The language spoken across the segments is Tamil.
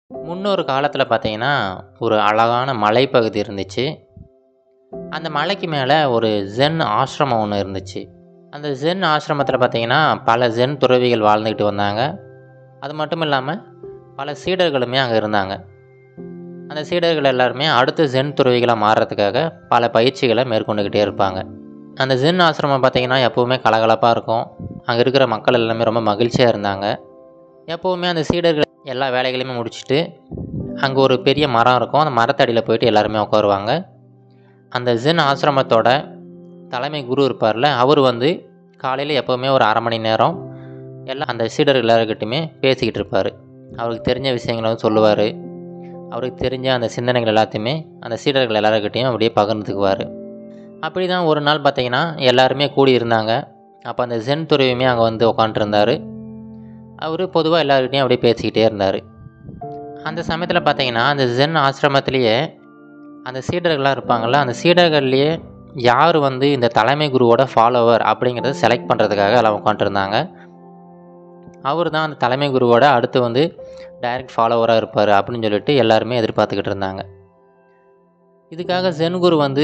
முன்னொரு காலத்தில் பார்த்தீங்கன்னா ஒரு அழகான மலைப்பகுதி இருந்துச்சு அந்த மலைக்கு மேலே ஒரு ஜென் ஆசிரமம் ஒன்று இருந்துச்சு அந்த ஜென் ஆசிரமத்தில் பார்த்தீங்கன்னா பல ஜென் துறவிகள் வாழ்ந்துக்கிட்டு வந்தாங்க அது மட்டும் இல்லாமல் பல சீடர்களுமே அங்கே இருந்தாங்க அந்த சீடர்கள் எல்லாருமே அடுத்த ஜென் துறவிகளாக மாறுறதுக்காக பல பயிற்சிகளை மேற்கொண்டுக்கிட்டே இருப்பாங்க அந்த ஜென் ஆசிரமம் பார்த்தீங்கன்னா எப்போவுமே கலகலப்பாக இருக்கும் அங்கே இருக்கிற மக்கள் எல்லாமே ரொம்ப மகிழ்ச்சியாக இருந்தாங்க எப்போவுமே அந்த சீடர்கள் எல்லா வேலைகளையுமே முடிச்சுட்டு அங்கே ஒரு பெரிய மரம் இருக்கும் அந்த மரத்தடியில் போயிட்டு எல்லாருமே உட்காருவாங்க அந்த ஜென் ஆசிரமத்தோட தலைமை குரு இருப்பார்ல அவர் வந்து காலையில் எப்போவுமே ஒரு அரை மணி நேரம் எல்லாம் அந்த சீடர்கள் எல்லாருக்கிட்டையுமே பேசிக்கிட்டு இருப்பார் அவருக்கு தெரிஞ்ச விஷயங்களை வந்து சொல்லுவார் அவருக்கு தெரிஞ்ச அந்த சிந்தனைகள் எல்லாத்தையுமே அந்த சீடர்கள் எல்லாருக்கிட்டையும் அப்படியே பகிர்ந்துக்குவார் அப்படி தான் ஒரு நாள் பார்த்தீங்கன்னா எல்லாருமே கூடி இருந்தாங்க அப்போ அந்த ஜென் துறவியுமே அங்கே வந்து உட்காண்ட்ருந்தார் அவர் பொதுவாக எல்லாருக்கிட்டையும் அப்படியே பேசிக்கிட்டே இருந்தார் அந்த சமயத்தில் பார்த்தீங்கன்னா அந்த ஜென் ஆசிரமத்திலேயே அந்த சீடர்கள்லாம் இருப்பாங்கள்ல அந்த சீடர்கள்லேயே யார் வந்து இந்த தலைமை குருவோட ஃபாலோவர் அப்படிங்கிறத செலக்ட் பண்ணுறதுக்காக எல்லாம் உட்காண்ட்ருந்தாங்க அவர் தான் அந்த தலைமை குருவோட அடுத்து வந்து டைரக்ட் ஃபாலோவராக இருப்பார் அப்படின்னு சொல்லிட்டு எல்லாருமே எதிர்பார்த்துக்கிட்டு இருந்தாங்க இதுக்காக ஜென் குரு வந்து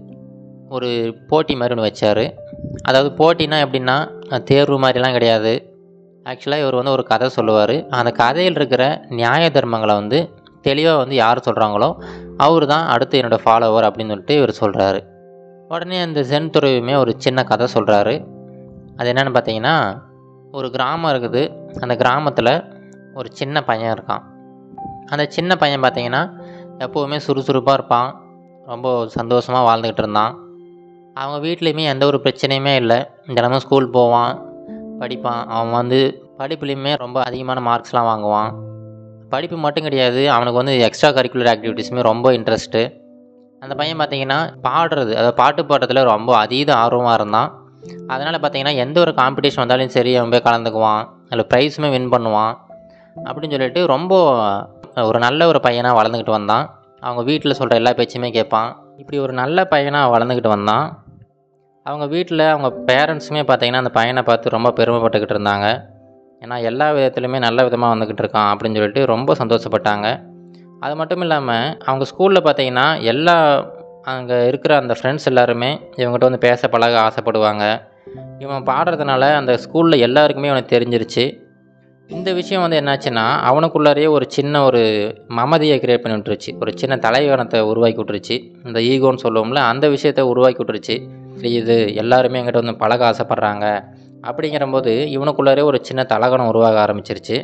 ஒரு போட்டி மாதிரி ஒன்று வச்சார் அதாவது போட்டினா எப்படின்னா தேர்வு மாதிரிலாம் கிடையாது ஆக்சுவலாக இவர் வந்து ஒரு கதை சொல்லுவார் அந்த கதையில் இருக்கிற நியாய தர்மங்களை வந்து தெளிவாக வந்து யார் சொல்கிறாங்களோ அவர் தான் அடுத்து என்னோடய ஃபாலோவர் அப்படின்னு சொல்லிட்டு இவர் சொல்கிறாரு உடனே அந்த ஜென் துறவியுமே ஒரு சின்ன கதை சொல்கிறாரு அது என்னென்னு பார்த்தீங்கன்னா ஒரு கிராமம் இருக்குது அந்த கிராமத்தில் ஒரு சின்ன பையன் இருக்கான் அந்த சின்ன பையன் பார்த்தீங்கன்னா எப்போவுமே சுறுசுறுப்பாக இருப்பான் ரொம்ப சந்தோஷமாக வாழ்ந்துக்கிட்டு இருந்தான் அவங்க வீட்லேயுமே எந்த ஒரு பிரச்சனையுமே இல்லை தினமும் ஸ்கூல் போவான் படிப்பான் அவன் வந்து படிப்புலேயுமே ரொம்ப அதிகமான மார்க்ஸ்லாம் வாங்குவான் படிப்பு மட்டும் கிடையாது அவனுக்கு வந்து எக்ஸ்ட்ரா கரிக்குலர் ஆக்டிவிட்டீஸுமே ரொம்ப இன்ட்ரெஸ்ட்டு அந்த பையன் பார்த்தீங்கன்னா பாடுறது அதாவது பாட்டு பாடுறதுல ரொம்ப அதீத ஆர்வமாக இருந்தான் அதனால் பார்த்தீங்கன்னா எந்த ஒரு காம்படிஷன் வந்தாலும் சரி அவன் போய் கலந்துக்குவான் அதில் ப்ரைஸுமே வின் பண்ணுவான் அப்படின்னு சொல்லிட்டு ரொம்ப ஒரு நல்ல ஒரு பையனாக வளர்ந்துக்கிட்டு வந்தான் அவங்க வீட்டில் சொல்கிற எல்லா பேச்சுமே கேட்பான் இப்படி ஒரு நல்ல பையனாக வளர்ந்துக்கிட்டு வந்தான் அவங்க வீட்டில் அவங்க பேரண்ட்ஸுமே பார்த்தீங்கன்னா அந்த பையனை பார்த்து ரொம்ப பெருமைப்பட்டுக்கிட்டு இருந்தாங்க ஏன்னா எல்லா விதத்துலையுமே நல்ல விதமாக வந்துக்கிட்டு இருக்கான் அப்படின்னு சொல்லிட்டு ரொம்ப சந்தோஷப்பட்டாங்க அது மட்டும் இல்லாமல் அவங்க ஸ்கூலில் பார்த்தீங்கன்னா எல்லா அங்கே இருக்கிற அந்த ஃப்ரெண்ட்ஸ் எல்லாருமே இவங்ககிட்ட வந்து பேச பழக ஆசைப்படுவாங்க இவன் பாடுறதுனால அந்த ஸ்கூலில் எல்லாருக்குமே அவனுக்கு தெரிஞ்சிருச்சு இந்த விஷயம் வந்து என்னாச்சுன்னா அவனுக்குள்ளாரையே ஒரு சின்ன ஒரு மமதியை கிரியேட் பண்ணி விட்டுருச்சு ஒரு சின்ன தலைவனத்தை உருவாக்கி விட்டுருச்சு இந்த ஈகோன்னு சொல்லுவோம்ல அந்த விஷயத்தை உருவாக்கி விட்டுருச்சு இது எல்லாருமே எங்கிட்ட வந்து பழக ஆசைப்பட்றாங்க அப்படிங்கிறம்போது இவனுக்குள்ளாரே ஒரு சின்ன தலகணம் உருவாக ஆரம்பிச்சிருச்சு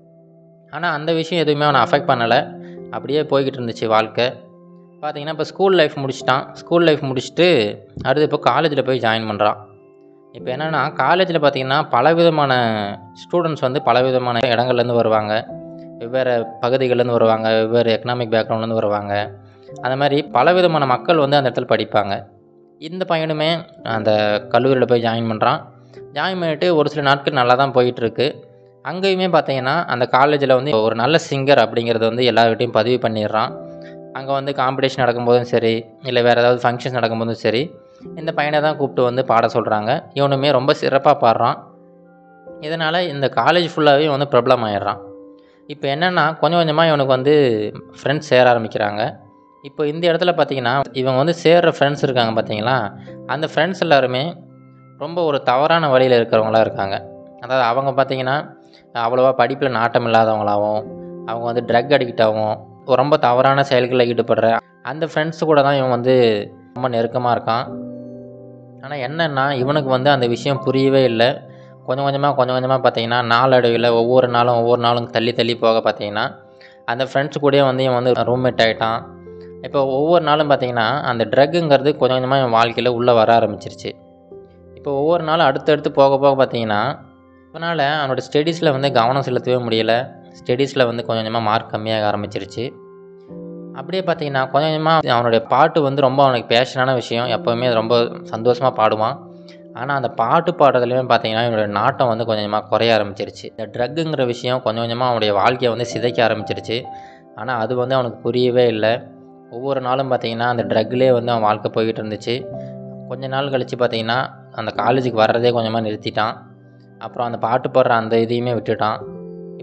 ஆனால் அந்த விஷயம் எதுவுமே அவனை அஃபெக்ட் பண்ணலை அப்படியே போய்கிட்டு இருந்துச்சு வாழ்க்கை பார்த்தீங்கன்னா இப்போ ஸ்கூல் லைஃப் முடிச்சிட்டான் ஸ்கூல் லைஃப் முடிச்சுட்டு அடுத்து இப்போ காலேஜில் போய் ஜாயின் பண்ணுறான் இப்போ என்னென்னா காலேஜில் பார்த்தீங்கன்னா பலவிதமான ஸ்டூடெண்ட்ஸ் வந்து பலவிதமான இடங்கள்லேருந்து வருவாங்க வெவ்வேறு பகுதிகள்லேருந்து வருவாங்க வெவ்வேறு எக்கனாமிக் பேக்ரவுண்ட்லேருந்து வருவாங்க அந்த மாதிரி பலவிதமான மக்கள் வந்து அந்த இடத்துல படிப்பாங்க இந்த பையனுமே அந்த கல்லூரியில் போய் ஜாயின் பண்ணுறான் ஜாயின் பண்ணிவிட்டு ஒரு சில நாட்கள் நல்லா தான் போயிட்டுருக்கு அங்கேயுமே பார்த்தீங்கன்னா அந்த காலேஜில் வந்து ஒரு நல்ல சிங்கர் அப்படிங்கிறத வந்து எல்லார்கிட்டையும் பதிவு பண்ணிடுறான் அங்கே வந்து காம்படிஷன் நடக்கும்போதும் சரி இல்லை வேறு ஏதாவது ஃபங்க்ஷன்ஸ் நடக்கும்போதும் சரி இந்த பையனை தான் கூப்பிட்டு வந்து பாட சொல்கிறாங்க இவனுமே ரொம்ப சிறப்பாக பாடுறான் இதனால் இந்த காலேஜ் ஃபுல்லாகவே வந்து ப்ராப்ளம் ஆயிடுறான் இப்போ என்னென்னா கொஞ்சம் கொஞ்சமாக இவனுக்கு வந்து ஃப்ரெண்ட்ஸ் சேர ஆரம்பிக்கிறாங்க இப்போ இந்த இடத்துல பார்த்தீங்கன்னா இவங்க வந்து சேர்கிற ஃப்ரெண்ட்ஸ் இருக்காங்க பார்த்தீங்களா அந்த ஃப்ரெண்ட்ஸ் எல்லாருமே ரொம்ப ஒரு தவறான வழியில் இருக்கிறவங்களாம் இருக்காங்க அதாவது அவங்க பார்த்தீங்கன்னா அவ்வளோவா படிப்பில் நாட்டம் இல்லாதவங்களாகவும் அவங்க வந்து ட்ரக் அடிக்டாகவும் ரொம்ப தவறான செயல்களில் ஈடுபடுற அந்த ஃப்ரெண்ட்ஸ் கூட தான் இவன் வந்து ரொம்ப நெருக்கமாக இருக்கான் ஆனால் என்னென்னா இவனுக்கு வந்து அந்த விஷயம் புரியவே இல்லை கொஞ்சம் கொஞ்சமாக கொஞ்சம் கொஞ்சமாக பார்த்தீங்கன்னா நாளடைவில் ஒவ்வொரு நாளும் ஒவ்வொரு நாளும் தள்ளி தள்ளி போக பார்த்தீங்கன்னா அந்த ஃப்ரெண்ட்ஸ் கூடயே வந்து இவன் வந்து ரூம்மேட் ஆகிட்டான் இப்போ ஒவ்வொரு நாளும் பார்த்தீங்கன்னா அந்த ட்ரக்குங்கிறது கொஞ்சம் கொஞ்சமாக என் வாழ்க்கையில் உள்ளே வர ஆரம்பிச்சிருச்சு இப்போ ஒவ்வொரு நாளும் அடுத்தடுத்து போக போக பார்த்தீங்கன்னா இவனால் அவனோட ஸ்டடீஸில் வந்து கவனம் செலுத்தவே முடியலை ஸ்டடீஸில் வந்து கொஞ்சம் கொஞ்சமாக மார்க் கம்மியாக ஆரம்பிச்சிருச்சு அப்படியே பார்த்தீங்கன்னா கொஞ்சம் கொஞ்சமாக அவனுடைய பாட்டு வந்து ரொம்ப அவனுக்கு பேஷனான விஷயம் எப்போவுமே ரொம்ப சந்தோஷமாக பாடுவான் ஆனால் அந்த பாட்டு பாடுறதுலையுமே பார்த்தீங்கன்னா இவனுடைய நாட்டம் வந்து கொஞ்சம் கொஞ்சமாக குறைய ஆரம்பிச்சிருச்சு இந்த ட்ரக்குங்கிற விஷயம் கொஞ்சம் கொஞ்சமாக அவனுடைய வாழ்க்கையை வந்து சிதைக்க ஆரம்பிச்சிருச்சு ஆனால் அது வந்து அவனுக்கு புரியவே இல்லை ஒவ்வொரு நாளும் பார்த்தீங்கன்னா அந்த ட்ரக்லேயே வந்து அவன் வாழ்க்கை போய்கிட்டு இருந்துச்சு கொஞ்ச நாள் கழித்து பார்த்தீங்கன்னா அந்த காலேஜுக்கு வர்றதே கொஞ்சமாக நிறுத்திட்டான் அப்புறம் அந்த பாட்டு பாடுற அந்த இதையுமே விட்டுட்டான்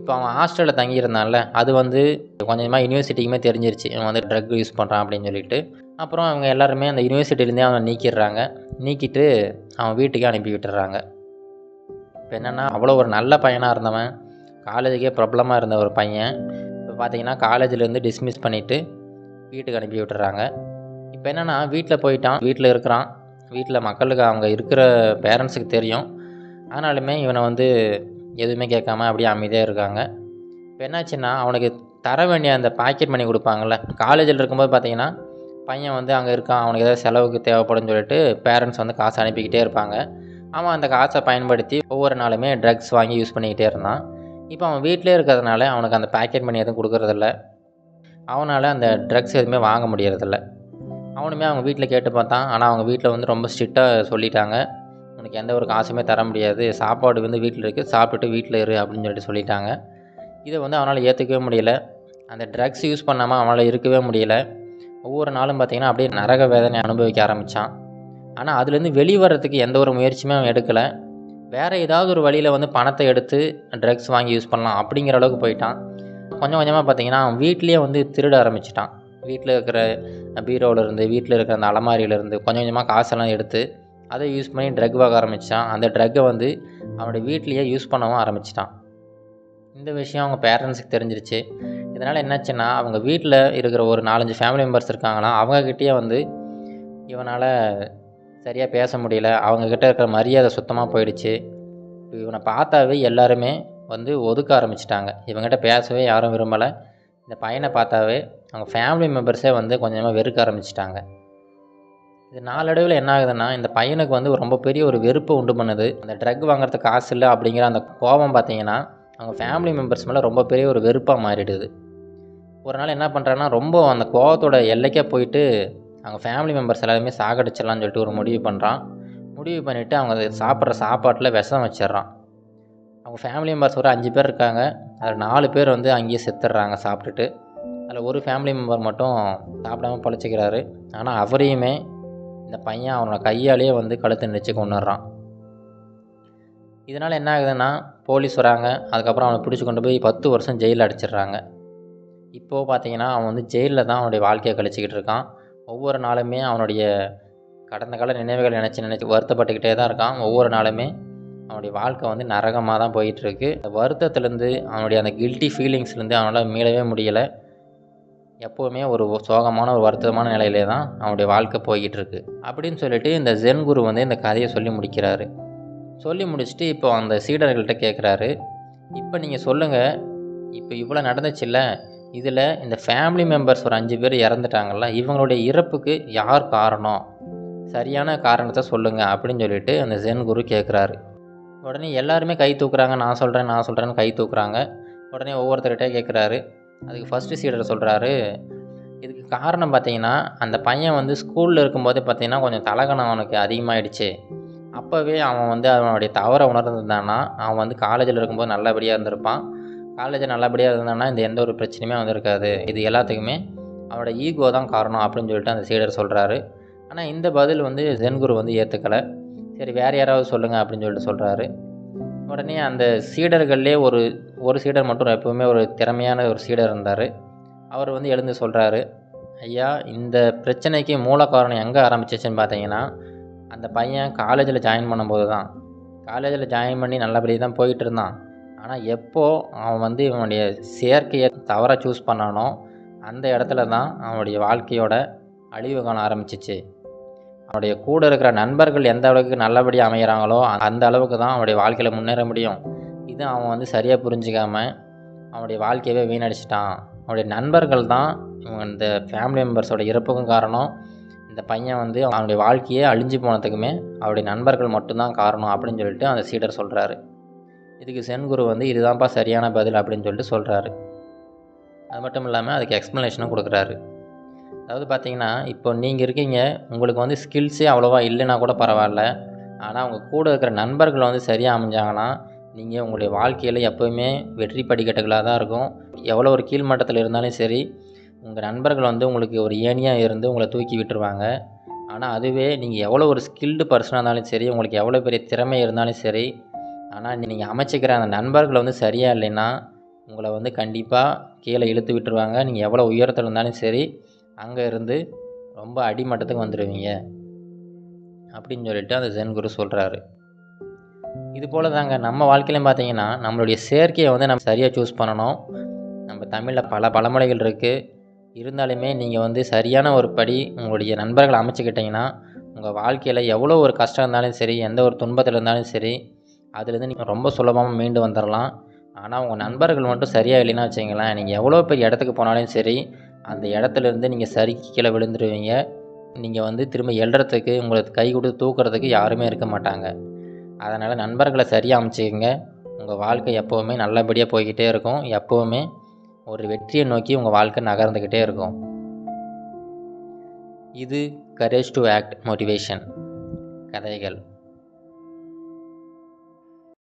இப்போ அவன் ஹாஸ்டலில் தங்கியிருந்தான்ல அது வந்து கொஞ்சம் கொஞ்சமாக யூனிவர்சிட்டிக்குமே தெரிஞ்சிருச்சு இவன் வந்து ட்ரக் யூஸ் பண்ணுறான் அப்படின்னு சொல்லிட்டு அப்புறம் அவங்க எல்லாருமே அந்த யூனிவர்சிட்டிலேருந்தே அவனை நீக்கிடுறாங்க நீக்கிட்டு அவன் வீட்டுக்கே அனுப்பி விட்டுறாங்க இப்போ என்னென்னா அவ்வளோ ஒரு நல்ல பையனாக இருந்தவன் காலேஜுக்கே ப்ராப்ளமாக இருந்த ஒரு பையன் இப்போ பார்த்தீங்கன்னா காலேஜ்லேருந்து டிஸ்மிஸ் பண்ணிவிட்டு வீட்டுக்கு அனுப்பி விட்டுறாங்க இப்போ என்னென்னா வீட்டில் போயிட்டான் வீட்டில் இருக்கிறான் வீட்டில் மக்களுக்கு அவங்க இருக்கிற பேரண்ட்ஸுக்கு தெரியும் ஆனாலுமே இவனை வந்து எதுவுமே கேட்காம அப்படியே அமைதியாக இருக்காங்க இப்போ என்னாச்சுன்னா அவனுக்கு தர வேண்டிய அந்த பாக்கெட் மணி கொடுப்பாங்கள்ல காலேஜில் இருக்கும்போது பார்த்தீங்கன்னா பையன் வந்து அங்கே இருக்கான் அவனுக்கு ஏதாவது செலவுக்கு தேவைப்படும்னு சொல்லிட்டு பேரண்ட்ஸ் வந்து காசு அனுப்பிக்கிட்டே இருப்பாங்க அவன் அந்த காசை பயன்படுத்தி ஒவ்வொரு நாளுமே ட்ரக்ஸ் வாங்கி யூஸ் பண்ணிக்கிட்டே இருந்தான் இப்போ அவன் வீட்டிலே இருக்கிறதுனால அவனுக்கு அந்த பாக்கெட் மணி எதுவும் கொடுக்கறதில்ல அவனால் அந்த ட்ரக்ஸ் எதுவுமே வாங்க முடியறதில்ல அவனுமே அவங்க வீட்டில் கேட்டு பார்த்தான் ஆனால் அவங்க வீட்டில் வந்து ரொம்ப ஸ்ட்ரிக்டாக சொல்லிட்டாங்க உனக்கு எந்த ஒரு காசுமே தர முடியாது சாப்பாடு வந்து வீட்டில் இருக்குது சாப்பிட்டுட்டு வீட்டில் இரு அப்படின்னு சொல்லிட்டு சொல்லிட்டாங்க இதை வந்து அவனால் ஏற்றுக்கவே முடியல அந்த ட்ரக்ஸ் யூஸ் பண்ணாமல் அவனால் இருக்கவே முடியல ஒவ்வொரு நாளும் பார்த்திங்கன்னா அப்படியே நரக வேதனை அனுபவிக்க ஆரம்பித்தான் ஆனால் அதுலேருந்து வெளியே வர்றதுக்கு எந்த ஒரு முயற்சியுமே அவன் எடுக்கலை வேறு ஏதாவது ஒரு வழியில் வந்து பணத்தை எடுத்து ட்ரக்ஸ் வாங்கி யூஸ் பண்ணலாம் அப்படிங்கிற அளவுக்கு போயிட்டான் கொஞ்சம் கொஞ்சமாக பார்த்தீங்கன்னா அவன் வீட்லேயே வந்து திருட ஆரம்பிச்சிட்டான் வீட்டில் இருக்கிற பீரோவிலேருந்து வீட்டில் இருக்கிற அந்த அலமாரியிலேருந்து கொஞ்சம் கொஞ்சமாக காசெல்லாம் எடுத்து அதை யூஸ் பண்ணி ட்ரக் வாங்க ஆரம்பித்தான் அந்த ட்ரக்கை வந்து அவனுடைய வீட்லேயே யூஸ் பண்ணவும் ஆரம்பிச்சிட்டான் இந்த விஷயம் அவங்க பேரண்ட்ஸுக்கு தெரிஞ்சிருச்சு இதனால் என்னாச்சுன்னா அவங்க வீட்டில் இருக்கிற ஒரு நாலஞ்சு ஃபேமிலி மெம்பர்ஸ் இருக்காங்கன்னா அவங்கக்கிட்டேயே வந்து இவனால் சரியாக பேச முடியல அவங்கக்கிட்ட இருக்கிற மரியாதை சுத்தமாக போயிடுச்சு இவனை பார்த்தாவே எல்லாருமே வந்து ஒதுக்க ஆரம்பிச்சிட்டாங்க இவங்ககிட்ட பேசவே யாரும் விரும்பலை இந்த பையனை பார்த்தாவே அவங்க ஃபேமிலி மெம்பர்ஸே வந்து கொஞ்சமாக வெறுக்க ஆரம்பிச்சிட்டாங்க இது நாளடைவில் என்ன ஆகுதுன்னா இந்த பையனுக்கு வந்து ரொம்ப பெரிய ஒரு வெறுப்பை உண்டு பண்ணுது அந்த ட்ரக் வாங்குறதுக்கு காசு இல்லை அப்படிங்கிற அந்த கோபம் பார்த்தீங்கன்னா அவங்க ஃபேமிலி மெம்பர்ஸ் மேலே ரொம்ப பெரிய ஒரு வெறுப்பாக மாறிடுது ஒரு நாள் என்ன பண்ணுறான்னா ரொம்ப அந்த கோவத்தோட எல்லைக்கே போயிட்டு அவங்க ஃபேமிலி மெம்பர்ஸ் எல்லாருமே சாகடிச்சிடலான்னு சொல்லிட்டு ஒரு முடிவு பண்ணுறான் முடிவு பண்ணிவிட்டு அவங்க சாப்பிட்ற சாப்பாட்டில் விஷம் வச்சிடுறான் அவங்க ஃபேமிலி மெம்பர்ஸ் ஒரு அஞ்சு பேர் இருக்காங்க அதில் நாலு பேர் வந்து அங்கேயே செத்துடுறாங்க சாப்பிட்டுட்டு அதில் ஒரு ஃபேமிலி மெம்பர் மட்டும் சாப்பிடாம பழச்சிக்கிறாரு ஆனால் அவரையுமே இந்த பையன் அவனோட கையாலேயே வந்து கழுத்தை நெரிச்சு கொண்டுடுறான் இதனால் என்ன ஆகுதுன்னா போலீஸ் வராங்க அதுக்கப்புறம் அவனை பிடிச்சி கொண்டு போய் பத்து வருஷம் ஜெயிலில் அடைச்சிடுறாங்க இப்போது பார்த்தீங்கன்னா அவன் வந்து ஜெயிலில் தான் அவனுடைய வாழ்க்கையை கழிச்சிக்கிட்டு இருக்கான் ஒவ்வொரு நாளுமே அவனுடைய கடந்த கால நினைவுகள் நினச்சி நினச்சி வருத்தப்பட்டுக்கிட்டே தான் இருக்கான் ஒவ்வொரு நாளுமே அவனுடைய வாழ்க்கை வந்து நரகமாக தான் போயிட்டுருக்கு அந்த வருத்தத்துலேருந்து அவனுடைய அந்த கில்ட்டி ஃபீலிங்ஸ்லேருந்து அவனால் மீளவே முடியலை எப்போவுமே ஒரு சோகமான ஒரு வருத்தமான நிலையிலே தான் அவனுடைய வாழ்க்கை போய்கிட்டு இருக்கு அப்படின்னு சொல்லிட்டு இந்த ஜென் குரு வந்து இந்த கதையை சொல்லி முடிக்கிறாரு சொல்லி முடிச்சுட்டு இப்போ அந்த சீடர்கள்ட்ட கேட்குறாரு இப்போ நீங்கள் சொல்லுங்கள் இப்போ இவ்வளோ நடந்துச்சுல்ல இதில் இந்த ஃபேமிலி மெம்பர்ஸ் ஒரு அஞ்சு பேர் இறந்துட்டாங்கல்ல இவங்களுடைய இறப்புக்கு யார் காரணம் சரியான காரணத்தை சொல்லுங்கள் அப்படின்னு சொல்லிட்டு அந்த ஜென் குரு கேட்குறாரு உடனே எல்லாருமே கை தூக்குறாங்க நான் சொல்கிறேன் நான் சொல்கிறேன்னு கை தூக்குறாங்க உடனே ஒவ்வொருத்தர்கிட்டே கேட்குறாரு அதுக்கு ஃபஸ்ட்டு சீடர் சொல்கிறாரு இதுக்கு காரணம் பார்த்தீங்கன்னா அந்த பையன் வந்து ஸ்கூலில் இருக்கும்போதே பார்த்தீங்கன்னா கொஞ்சம் தலகணம் அவனுக்கு அதிகமாகிடுச்சு அப்போவே அவன் வந்து அவனுடைய தவறை உணர்ந்திருந்தான்னா அவன் வந்து காலேஜில் இருக்கும்போது நல்லபடியாக இருந்திருப்பான் காலேஜில் நல்லபடியாக இருந்தான்னா இந்த எந்த ஒரு பிரச்சனையுமே வந்திருக்காது இது எல்லாத்துக்குமே அவனோட ஈகோ தான் காரணம் அப்படின்னு சொல்லிட்டு அந்த சீடர் சொல்கிறாரு ஆனால் இந்த பதில் வந்து ஜென்குரு வந்து ஏற்றுக்கலை சரி வேறு யாராவது சொல்லுங்கள் அப்படின்னு சொல்லிட்டு சொல்கிறாரு உடனே அந்த சீடர்கள்லே ஒரு ஒரு சீடர் மட்டும் எப்போவுமே ஒரு திறமையான ஒரு சீடர் இருந்தார் அவர் வந்து எழுந்து சொல்கிறாரு ஐயா இந்த பிரச்சனைக்கு மூல காரணம் எங்கே ஆரம்பிச்சிச்சுன்னு பார்த்தீங்கன்னா அந்த பையன் காலேஜில் ஜாயின் பண்ணும்போது தான் காலேஜில் ஜாயின் பண்ணி நல்லபடியாக தான் போயிட்டு இருந்தான் ஆனால் எப்போ அவன் வந்து இவனுடைய செயற்கையை தவறாக சூஸ் பண்ணானோ அந்த இடத்துல தான் அவனுடைய வாழ்க்கையோட அழிவு காண ஆரம்பிச்சிச்சு அவனுடைய கூட இருக்கிற நண்பர்கள் எந்த அளவுக்கு நல்லபடியாக அமைகிறாங்களோ அந்த அளவுக்கு தான் அவனுடைய வாழ்க்கையில் முன்னேற முடியும் இது அவன் வந்து சரியாக புரிஞ்சிக்காம அவனுடைய வாழ்க்கையவே வீணடிச்சிட்டான் அவனுடைய நண்பர்கள் தான் இவன் இந்த ஃபேமிலி மெம்பர்ஸோட இறப்புக்கும் காரணம் இந்த பையன் வந்து அவனுடைய வாழ்க்கையே அழிஞ்சு போனதுக்குமே அவருடைய நண்பர்கள் மட்டும்தான் காரணம் அப்படின்னு சொல்லிட்டு அந்த சீடர் சொல்கிறாரு இதுக்கு சென்குரு வந்து இதுதான்ப்பா சரியான பதில் அப்படின்னு சொல்லிட்டு சொல்கிறாரு அது மட்டும் இல்லாமல் அதுக்கு எக்ஸ்ப்ளனேஷனும் கொடுக்குறாரு அதாவது பார்த்தீங்கன்னா இப்போ நீங்கள் இருக்கீங்க உங்களுக்கு வந்து ஸ்கில்ஸே அவ்வளோவா இல்லைன்னா கூட பரவாயில்ல ஆனால் உங்கள் கூட இருக்கிற நண்பர்கள் வந்து சரியாக அமைஞ்சாங்கன்னா நீங்கள் உங்களுடைய வாழ்க்கையில் எப்போவுமே வெற்றி படிக்கட்டுகளாக தான் இருக்கும் எவ்வளோ ஒரு கீழ்மட்டத்தில் இருந்தாலும் சரி உங்கள் நண்பர்கள் வந்து உங்களுக்கு ஒரு ஏணியாக இருந்து உங்களை தூக்கி விட்டுருவாங்க ஆனால் அதுவே நீங்கள் எவ்வளோ ஒரு ஸ்கில்டு பர்சனாக இருந்தாலும் சரி உங்களுக்கு எவ்வளோ பெரிய திறமை இருந்தாலும் சரி ஆனால் நீங்கள் அமைச்சிக்கிற அந்த நண்பர்கள் வந்து சரியாக இல்லைன்னா உங்களை வந்து கண்டிப்பாக கீழே இழுத்து விட்டுருவாங்க நீங்கள் எவ்வளோ உயரத்தில் இருந்தாலும் சரி அங்கே இருந்து ரொம்ப அடிமட்டத்துக்கு வந்துடுவீங்க அப்படின்னு சொல்லிட்டு அந்த ஜென் குரு சொல்கிறாரு இது போல் தாங்க நம்ம வாழ்க்கையிலையும் பார்த்தீங்கன்னா நம்மளுடைய செயற்கையை வந்து நம்ம சரியாக சூஸ் பண்ணணும் நம்ம தமிழில் பல பழமொழிகள் இருக்குது இருந்தாலுமே நீங்கள் வந்து சரியான ஒரு படி உங்களுடைய நண்பர்களை அமைச்சுக்கிட்டிங்கன்னா உங்கள் வாழ்க்கையில் எவ்வளோ ஒரு கஷ்டம் இருந்தாலும் சரி எந்த ஒரு துன்பத்தில் இருந்தாலும் சரி அதுலேருந்து நீங்கள் ரொம்ப சுலபமாக மீண்டு வந்துடலாம் ஆனால் உங்கள் நண்பர்கள் மட்டும் சரியாக இல்லைன்னா வச்சுங்களேன் நீங்கள் எவ்வளோ பெரிய இடத்துக்கு போனாலும் சரி அந்த இடத்துலேருந்து நீங்கள் சரி கீழே விழுந்துருவீங்க நீங்கள் வந்து திரும்ப எழுறதுக்கு உங்களுக்கு கை கொடுத்து தூக்குறதுக்கு யாருமே இருக்க மாட்டாங்க அதனால் நண்பர்களை சரியாக அமைச்சிக்கங்க உங்கள் வாழ்க்கை எப்போவுமே நல்லபடியாக போய்கிட்டே இருக்கும் எப்போவுமே ஒரு வெற்றியை நோக்கி உங்கள் வாழ்க்கை நகர்ந்துக்கிட்டே இருக்கும் இது கரேஜ் டு ஆக்ட் மோட்டிவேஷன் கதைகள்